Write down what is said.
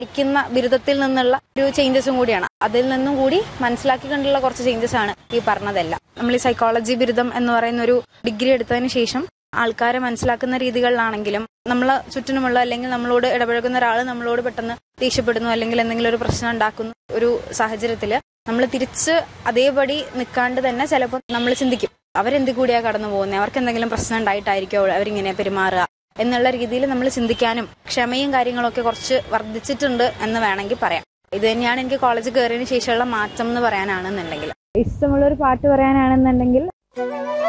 പഠിക്കുന്ന ബിരുദത്തിൽ നിന്നുള്ള ഒരു ചേഞ്ചസും കൂടിയാണ് അതിൽ നിന്നും കൂടി മനസ്സിലാക്കി കണ്ടുള്ള കുറച്ച് ചേഞ്ചസ് ആണ് ഈ പറഞ്ഞതെല്ലാം നമ്മൾ ഈ സൈക്കോളജി ബിരുദം എന്ന് പറയുന്ന ഒരു ഡിഗ്രി എടുത്തതിന് ശേഷം ആൾക്കാരെ മനസ്സിലാക്കുന്ന രീതികളിലാണെങ്കിലും നമ്മളെ ചുറ്റിനുമുള്ള അല്ലെങ്കിൽ നമ്മളോട് ഇടപഴകുന്ന ഒരാൾ നമ്മളോട് പെട്ടെന്ന് ദേഷ്യപ്പെടുന്നു അല്ലെങ്കിൽ എന്തെങ്കിലും ഒരു പ്രശ്നം ഉണ്ടാക്കുന്ന ഒരു സാഹചര്യത്തിൽ നമ്മൾ തിരിച്ച് അതേപടി നിൽക്കാണ്ട് തന്നെ ചിലപ്പോൾ നമ്മൾ ചിന്തിക്കും അവരെന്ത് കൂടിയാ കടന്നു പോകുന്നത് അവർക്ക് എന്തെങ്കിലും പ്രശ്നം ഉണ്ടായിട്ടായിരിക്കും അവരിങ്ങനെ പെരുമാറുക എന്നുള്ള രീതിയിൽ നമ്മൾ ചിന്തിക്കാനും ക്ഷമയും കാര്യങ്ങളൊക്കെ കുറച്ച് വർദ്ധിച്ചിട്ടുണ്ട് എന്ന് വേണമെങ്കിൽ പറയാം ഇത് തന്നെയാണ് എനിക്ക് കോളേജ് കയറിയതിന് ശേഷമുള്ള മാറ്റം എന്ന് പറയാനാണെന്നുണ്ടെങ്കിൽ ഇഷ്ടമുള്ള ഒരു പാട്ട് പറയാനാണെന്നുണ്ടെങ്കിൽ